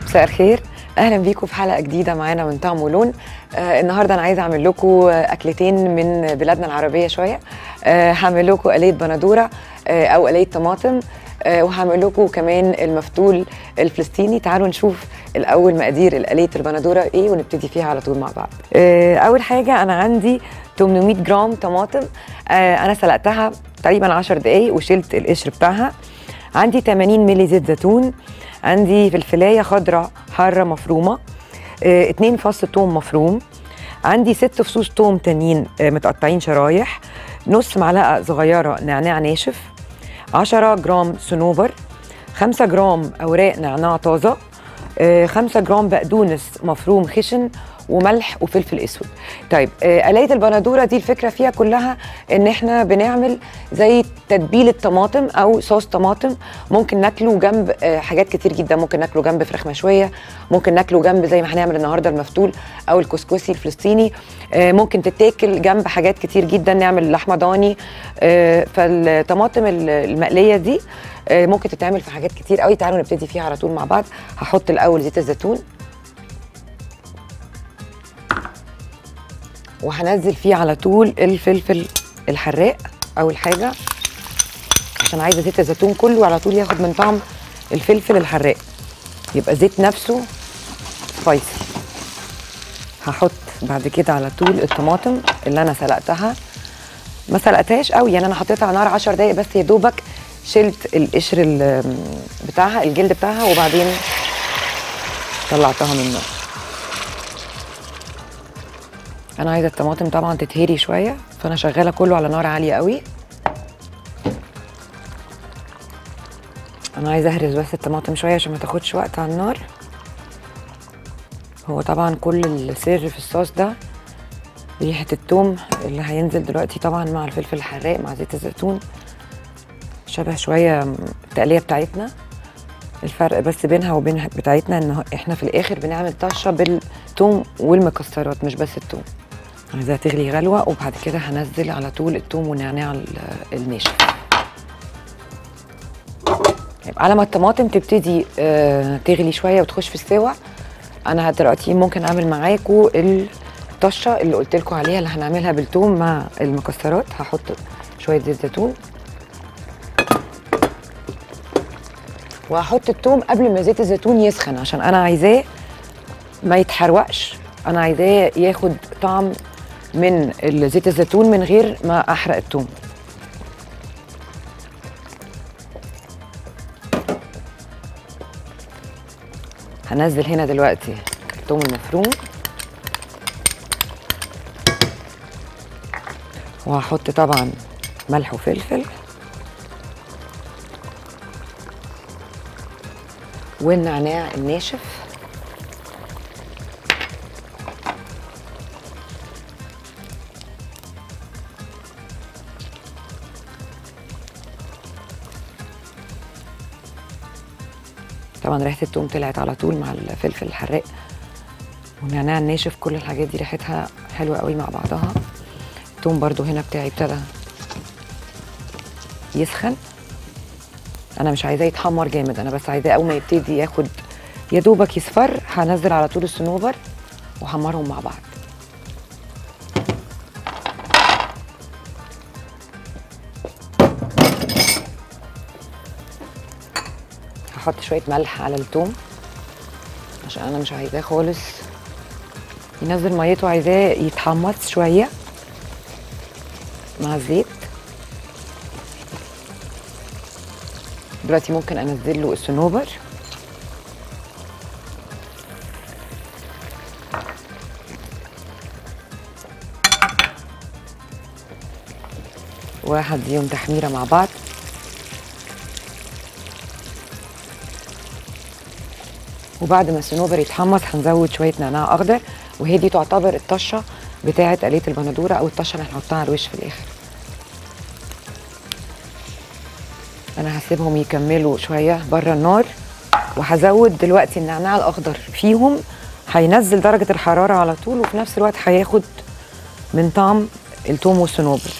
مساء الخير اهلا بيكم في حلقه جديده معانا من طعم ولون آه النهارده انا عايزه اعمل لكم اكلتين من بلادنا العربيه شويه آه هعمل لكم قليه بندوره آه او قليه طماطم آه وهعمل لكم كمان المفتول الفلسطيني تعالوا نشوف الاول مقادير القليه البندوره ايه ونبتدي فيها على طول مع بعض آه اول حاجه انا عندي 800 جرام طماطم آه انا سلقتها تقريبا 10 دقايق وشلت القشر بتاعها عندي 80 مللي زيت زيتون عندي فلفلايه خضراء حاره مفرومه آه، اتنين فص توم مفروم عندي ست فصوص توم تانيين آه، متقطعين شرايح نص معلقه صغيره نعناع ناشف 10 جرام صنوبر 5 جرام اوراق نعناع طازه 5 جرام بقدونس مفروم خشن وملح وفلفل اسود طيب آه، قلايه البندوره دي الفكره فيها كلها ان احنا بنعمل زي تتبيله طماطم او صوص طماطم ممكن ناكله جنب آه، حاجات كتير جدا ممكن ناكله جنب فراخ مشويه ممكن ناكله جنب زي ما هنعمل النهارده المفتول او الكسكسي الفلسطيني آه، ممكن تتاكل جنب حاجات كتير جدا نعمل لحمه ضاني آه، فالطماطم ال- المقليه دي آه، ممكن تتعمل في حاجات كتير قوي تعالوا نبتدي فيها على طول مع بعض هحط الاول زيت الزيتون وهنزل فيه على طول الفلفل الحراق اول حاجه عشان عايزه زيت الزيتون كله على طول ياخد من طعم الفلفل الحراق يبقى زيت نفسه سبايسي هحط بعد كده على طول الطماطم اللي انا سلقتها ما سلقتهاش قوي يعني انا حطيتها على نار 10 دقايق بس يا دوبك شلت القشر ال- بتاعها الجلد بتاعها وبعدين طلعتها من النار انا عايزه الطماطم طبعا تتهري شويه فانا شغاله كله على نار عاليه قوي انا عايزه اهرس بس الطماطم شويه عشان ما تاخدش وقت على النار هو طبعا كل السر في الصوص ده ريحه التوم اللي هينزل دلوقتي طبعا مع الفلفل الحراق مع زيت الزيتون شبه شويه التقليه بتاعتنا الفرق بس بينها وبين بتاعتنا ان هو- احنا في الاخر بنعمل طشه بالثوم والمكسرات مش بس الثوم عايزاها تغلي غلوه وبعد كده هنزل على طول الثوم والنعناع ال- الناشف يبقى على ما الطماطم تبتدي آه، تغلي شويه وتخش في السوا انا دلوقتي ممكن اعمل معاكم الطشه اللي قلت لكم عليها اللي هنعملها بالثوم مع المكسرات هحط شويه زيت زيتون وهحط الثوم قبل ما زيت الزيتون يسخن عشان انا عايزاه ما يتحرقش انا عايزاه ياخد طعم من زيت الزيتون من غير ما احرق الثوم هنزل هنا دلوقتي الثوم المفروم وهحط طبعا ملح وفلفل والنعناع الناشف طبعا ريحه التوم طلعت على طول مع الفلفل الحراق والنعناع الناشف كل الحاجات دي ريحتها حلوه قوي مع بعضها التوم برضو هنا بتاعي ابتدى يسخن انا مش عايزاه يتحمر جامد انا بس عايزاه اول ما يبتدي ياخد يا دوبك يصفر هنزل على طول الصنوبر وحمرهم مع بعض هحط شويه ملح على التوم عشان انا مش عايزاه خالص ينزل ميته عايزاه يتحمص شويه مع الزيت دلوقتي ممكن انزل له الصنوبر وهديهم تحميره مع بعض وبعد ما الصنوبر يتحمص هنزود شويه نعناع اخضر وهي دي تعتبر الطشه بتاعه قليه البندوره او الطشه اللي هنحطها على الوش في الاخر انا هسيبهم يكملوا شويه بره النار وهزود دلوقتي النعناع الاخضر فيهم هينزل درجه الحراره على طول وفي نفس الوقت هياخد من طعم الثوم والصنوبر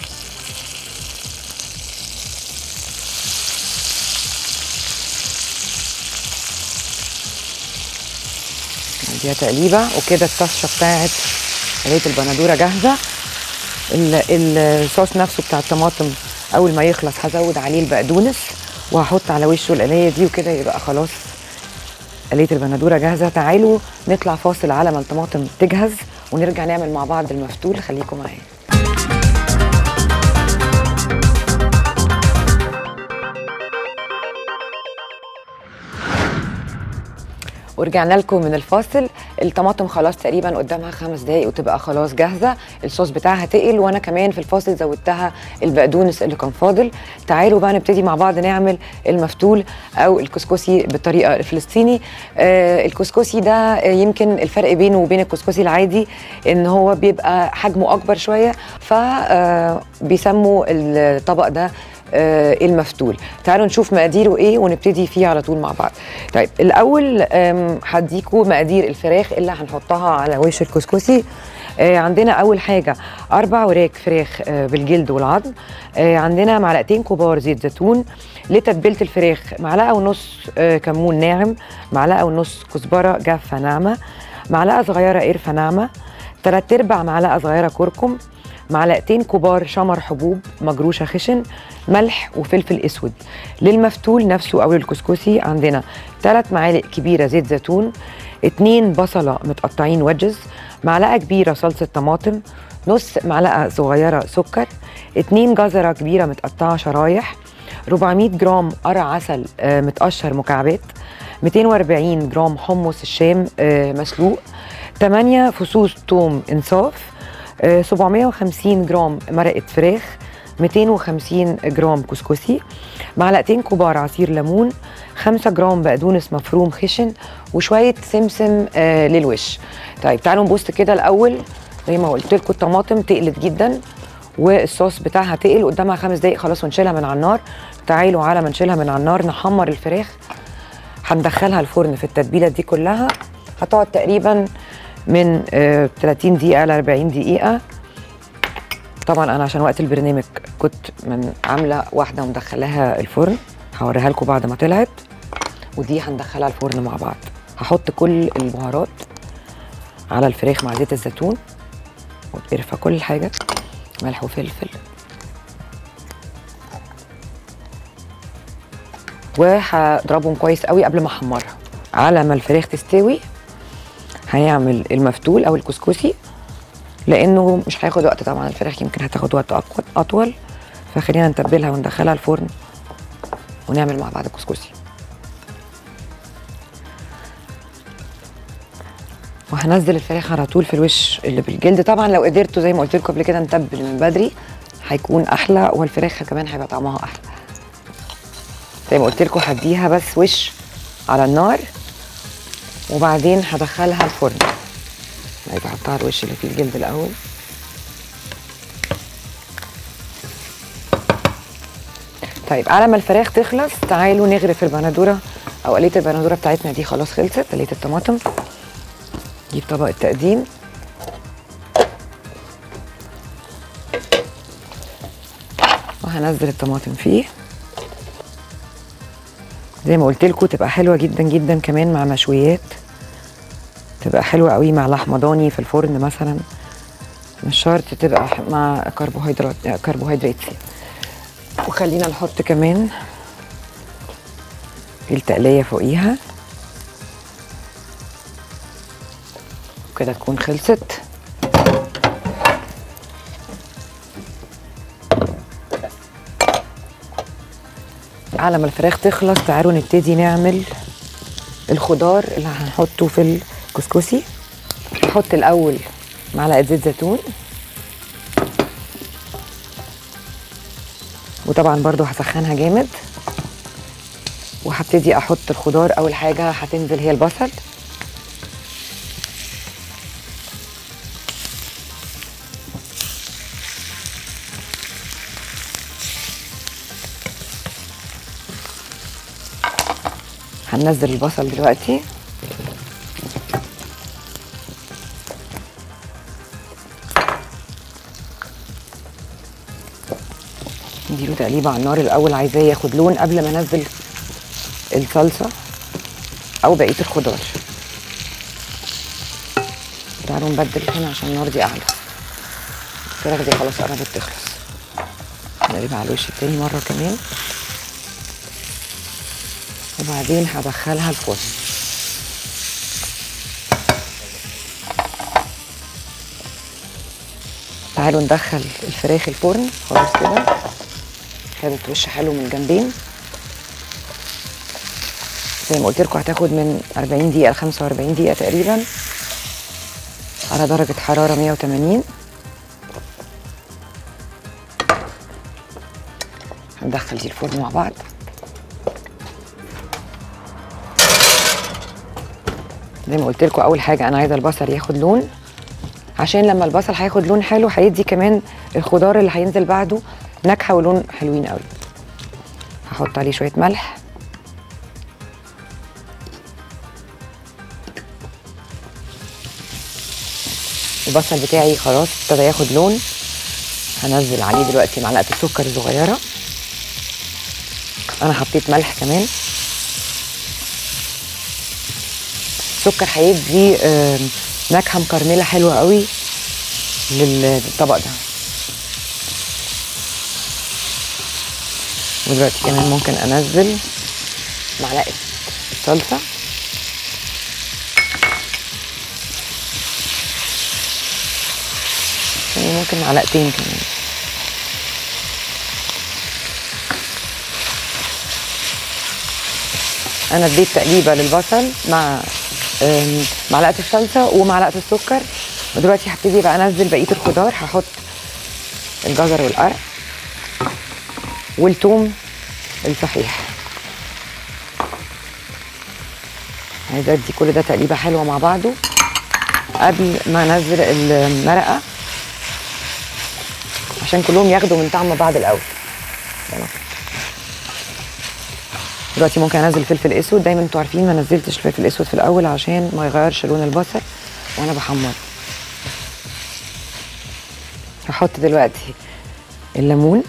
نديها تقليبه وكده الطشه بتاعت قليه البندوره جاهزه ال- الصوص نفسه بتاع الطماطم اول ما يخلص هزود عليه البقدونس وهحط على وشه القليه دي وكده يبقى خلاص قليه البندوره جاهزه تعالوا نطلع فاصل على ما الطماطم تجهز ونرجع نعمل مع بعض المفتول خليكم معايا ورجعنا لكم من الفاصل الطماطم خلاص تقريبا قدامها خمس دقايق وتبقى خلاص جاهزه الصوص بتاعها تقل وانا كمان في الفاصل زودتها البقدونس اللي كان فاضل تعالوا بقى نبتدي مع بعض نعمل المفتول او الكسكسي بالطريقه الفلسطيني آه الكسكسي ده آه، يمكن الفرق بينه وبين الكسكسي العادي ان هو بيبقى حجمه اكبر شويه فبيسموا الطبق ده آه، المفتول تعالوا نشوف مقاديره ايه ونبتدي فيه على طول مع بعض طيب الاول آم، هديكوا مقادير الفراخ اللي هنحطها على وش الكسكسي آه، عندنا اول حاجه اربع وراك فراخ آه، بالجلد والعظم آه، عندنا معلقتين كبار زيت زيتون لتتبيله الفراخ معلقه ونص آه، كمون ناعم معلقه ونص كزبره جافه ناعمه معلقه صغيره قرفه ناعمه تلات ارباع معلقه صغيره كركم معلقتين كبار شمر حبوب مجروشه خشن ملح وفلفل اسود للمفتول نفسه او للكسكسي عندنا ثلاث معالق كبيره زيت زيتون اتنين بصله متقطعين وجز معلقه كبيره صلصه طماطم نص معلقه صغيره سكر اتنين جزره كبيره متقطعه شرايح 400 جرام قرع عسل آه، متقشر مكعبات 240 جرام حمص الشام آه، مسلوق 8 فصوص توم انصاف آه، 750 جرام مرقه فراخ 250 جرام كسكسي معلقتين كبار عصير ليمون 5 جرام بقدونس مفروم خشن وشويه سمسم آه للوش طيب تعالوا نبص كده الاول زي ما قلت لكم الطماطم تقلت جدا والصوص بتاعها تقل قدامها خمس دقايق خلاص ونشيلها من على النار تعالوا على ما نشيلها من على النار نحمر الفراخ هندخلها الفرن في التتبيله دي كلها هتقعد تقريبا من آه، 30 دقيقه ل 40 دقيقه طبعا انا عشان وقت البرنامج كنت من عامله واحده ومدخلاها الفرن هوريها لكم بعد ما طلعت ودي هندخلها الفرن مع بعض هحط كل البهارات على الفراخ مع زيت الزيتون وقرفه كل حاجه ملح وفلفل وهضربهم كويس قوي قبل ما احمرها على ما الفراخ تستوي هنعمل المفتول او الكسكسي لانه مش هياخد وقت طبعا الفراخ يمكن هتاخد وقت أقوى- اطول فخلينا نتبلها وندخلها الفرن ونعمل مع بعض الكسكسي وهنزل الفراخ على طول في الوش اللي بالجلد طبعا لو قدرتوا زي ما قلت لكم قبل كده نتبل من بدري هيكون احلى والفراخ كمان هيبقى طعمها احلى زي ما قلت لكم هديها بس وش على النار وبعدين هدخلها الفرن عايزه احطها على الوش اللي فيه الجلد الاول طيب على ما الفراخ تخلص تعالوا نغرف البندوره او قليه البندوره بتاعتنا دي خلاص خلصت قليه الطماطم نجيب طبق التقديم وهنزل الطماطم فيه زي ما قلت لكم تبقى حلوه جدا جدا كمان مع مشويات تبقى حلوه قوي مع لحمه ضاني في الفرن مثلا مش شرط تبقى ح- مع كربوهيدرات كربوهيدرات وخلينا نحط كمان التقليه فوقيها وكده تكون خلصت على ما الفراخ تخلص تعالوا نبتدي نعمل الخضار اللي هنحطه في الكسكسي هحط الاول معلقه زيت زيتون وطبعا برضو هسخنها جامد وهبتدي احط الخضار اول حاجه هتنزل هي البصل هننزل البصل دلوقتي نديله تقليبه على النار الاول عايزاه ياخد لون قبل ما انزل الصلصه او بقيه الخضار تعالوا نبدل هنا عشان النار دي اعلى الفراخ دي خلاص قربت تخلص نقلبها على الوش التاني مرة كمان وبعدين هدخلها الفرن تعالوا ندخل الفراخ الفرن خلاص كده خدت وش حلو من الجنبين زي ما قلت لكم هتاخد من 40 دقيقة ل 45 دقيقة تقريبا على درجة حرارة 180 هندخل دي الفرن مع بعض زي ما قلت لكم اول حاجه انا عايزه البصل ياخد لون عشان لما البصل هياخد لون حلو هيدي كمان الخضار اللي هينزل بعده نكهه ولون حلوين قوي هحط عليه شويه ملح البصل بتاعي خلاص ابتدى ياخد لون هنزل عليه دلوقتي معلقه السكر الصغيره انا حطيت ملح كمان السكر هيدي آم، نكهه مكرمله حلوه قوي لل- للطبق ده ودلوقتي كمان ممكن انزل معلقه صلصه يعني ممكن معلقتين كمان انا اديت تقليبه للبصل مع آم، معلقه الصلصه ومعلقه السكر ودلوقتي هبتدي بقى انزل بقيه الخضار هحط الجزر والقرع والثوم الصحيح عايزه ادي كل ده تقليبه حلوه مع بعضه قبل ما انزل المرقه عشان كلهم ياخدوا من طعم بعض الاول تمام. دلوقتي ممكن انزل فلفل اسود دايما انتوا عارفين ما نزلتش الفلفل الاسود في الاول عشان ما يغيرش لون البصل وانا بحمره هحط دلوقتي الليمون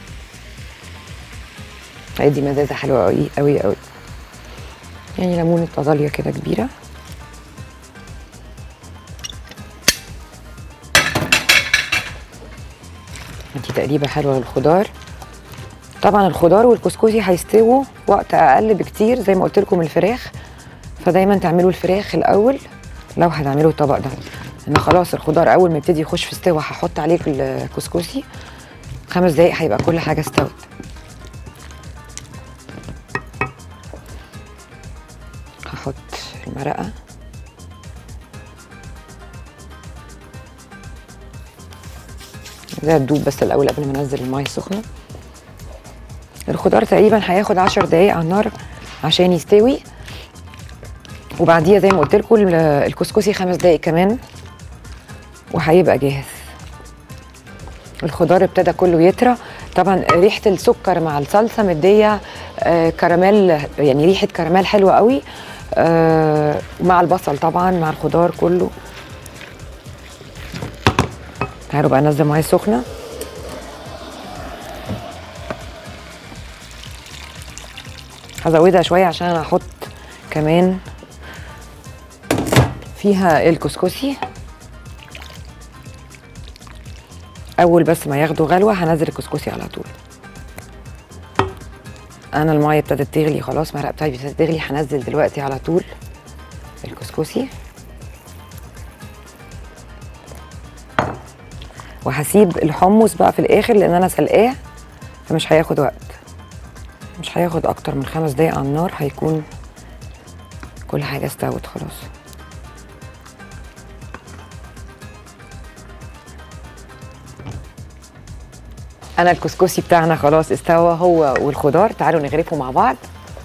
هيدي مزازه حلوه قوي قوي قوي يعني ليمونه طازاليا كده كبيره دي تقريبا حلوه للخضار طبعا الخضار والكسكسي هيستووا وقت اقل بكتير زي ما قلت لكم الفراخ فدايما تعملوا الفراخ الاول لو هتعملوا الطبق ده ان خلاص الخضار اول ما يبتدي يخش في استوى هحط عليه الكسكسي خمس دقايق هيبقى كل حاجه استوت هحط المرقه ده تدوب بس الاول قبل ما انزل الميه السخنه الخضار تقريبا هياخد عشر دقايق على النار عشان يستوي وبعديها زي ما قلت لكم الكسكسي خمس دقايق كمان وهيبقى جاهز الخضار ابتدى كله يطرى طبعا ريحه السكر مع الصلصه مديه آه، كراميل يعني ريحه كراميل حلوه قوي آه، مع البصل طبعا مع الخضار كله تعالوا بقى انزل ميه سخنه هزودها شويه عشان انا هحط كمان فيها الكسكسي اول بس ما ياخدوا غلوه هنزل الكسكسي على طول انا الميه ابتدت تغلي خلاص المرقه بتاعتي ابتدت تغلي هنزل دلوقتي على طول الكسكسي وهسيب الحمص بقى في الاخر لان انا سلقاه فمش هياخد وقت مش هياخد اكتر من خمس دقايق على النار هيكون كل حاجه استوت خلاص انا الكسكسي بتاعنا خلاص استوى هو والخضار تعالوا نغرفه مع بعض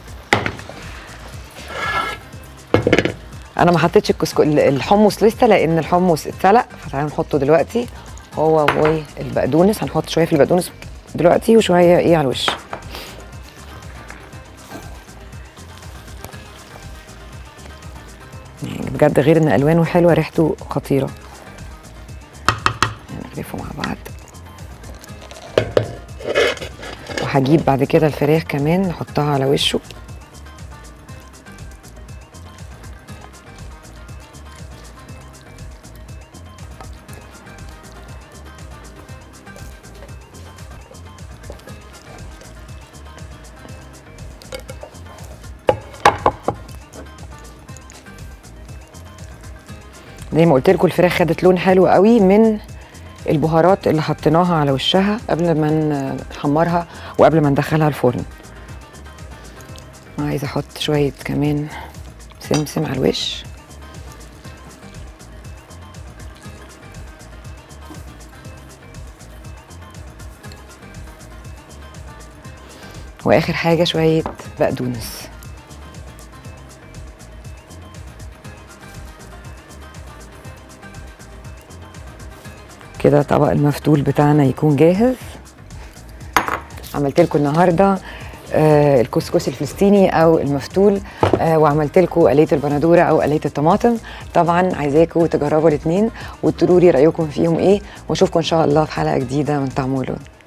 انا ما حطيتش الكسكو الحمص لسه لان الحمص اتسلق فتعالوا نحطه دلوقتي هو والبقدونس هنحط شويه في البقدونس دلوقتي وشويه ايه على الوش يعني بجد غير ان الوانه حلوه ريحته خطيره نغرفه مع بعض وهجيب بعد كده الفراخ كمان نحطها على وشه زي ما قلت لكم الفراخ خدت لون حلو قوي من البهارات اللي حطيناها على وشها قبل ما نحمرها وقبل ما ندخلها الفرن عايزه احط شويه كمان سمسم على الوش واخر حاجه شويه بقدونس كده طبق المفتول بتاعنا يكون جاهز عملت لكم النهارده آه الكسكس الفلسطيني او المفتول آه وعملت لكم قليه البندوره او قليه الطماطم طبعا عايزاكم تجربوا الاثنين وتقولوا لي رايكم فيهم ايه واشوفكم ان شاء الله في حلقه جديده من طعم ولون